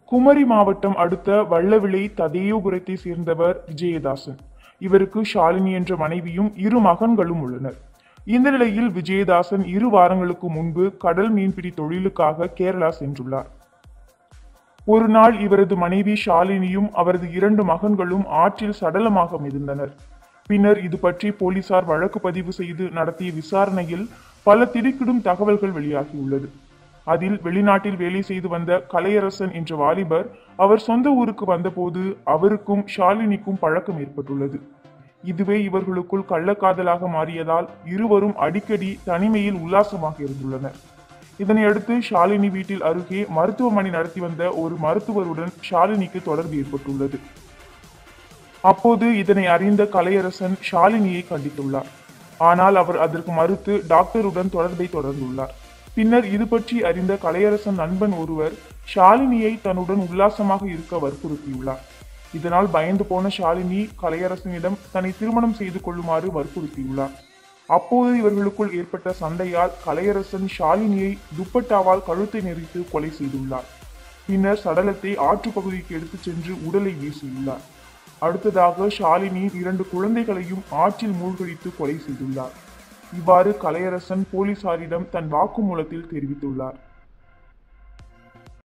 குமரி மாவட்டம் அடுத்த வள்ளவிளை ததேயோபுரத்தை சேர்ந்தவர் விஜயதாசன் இவருக்கு ஷாலினி என்ற மனைவியும் இரு மகன்களும் உள்ளனர் இந்த நிலையில் விஜயதாசன் இரு வாரங்களுக்கு முன்பு கடல் மீன்பிடி தொழிலுக்காக கேரளா சென்றுள்ளார் ஒரு நாள் இவரது மனைவி ஷாலினியும் அவரது இரண்டு மகன்களும் ஆற்றில் சடலமாக மிதந்தனர் பின்னர் இது பற்றி போலீசார் வழக்கு பதிவு செய்து நடத்திய விசாரணையில் பல திடுக்கிடும் தகவல்கள் வெளியாகியுள்ளது அதில் வெளிநாட்டில் வேலை செய்து வந்த கலையரசன் என்ற வாலிபர் அவர் சொந்த ஊருக்கு வந்தபோது அவருக்கும் ஷாலினிக்கும் பழக்கம் ஏற்பட்டுள்ளது இதுவே இவர்களுக்குள் கள்ளக்காதலாக மாறியதால் இருவரும் அடிக்கடி தனிமையில் உல்லாசமாக இருந்துள்ளனர் இதனையடுத்து ஷாலினி வீட்டில் அருகே மருத்துவமனை நடத்தி வந்த ஒரு மருத்துவருடன் ஷாலினிக்கு தொடர்பு ஏற்பட்டுள்ளது அப்போது இதனை அறிந்த கலையரசன் ஷாலினியை கண்டித்துள்ளார் ஆனால் அவர் அதற்கு மறுத்து டாக்டருடன் தொடர்பை தொடர்ந்துள்ளார் பின்னர் இது பற்றி அறிந்த கலையரசன் நண்பன் ஒருவர் ஷாலினியை தன்னுடன் உல்லாசமாக இருக்க வற்புறுத்தியுள்ளார் இதனால் பயந்து போன ஷாலினி கலையரசனிடம் தன்னை திருமணம் செய்து கொள்ளுமாறு வற்புறுத்தியுள்ளார் அப்போது இவர்களுக்குள் ஏற்பட்ட சண்டையால் கலையரசன் ஷாலினியை துப்பட்டாவால் கழுத்தை நெறித்து கொலை செய்துள்ளார் பின்னர் சடலத்தை ஆற்று பகுதிக்கு எடுத்துச் சென்று உடலை வீசியுள்ளார் அடுத்ததாக ஷாலினி இரண்டு குழந்தைகளையும் ஆற்றில் மூழ்கடித்து கொலை செய்துள்ளார் இவ்வாறு கலையரசன் போலீசாரிடம் தன் வாக்குமூலத்தில் தெரிவித்துள்ளார்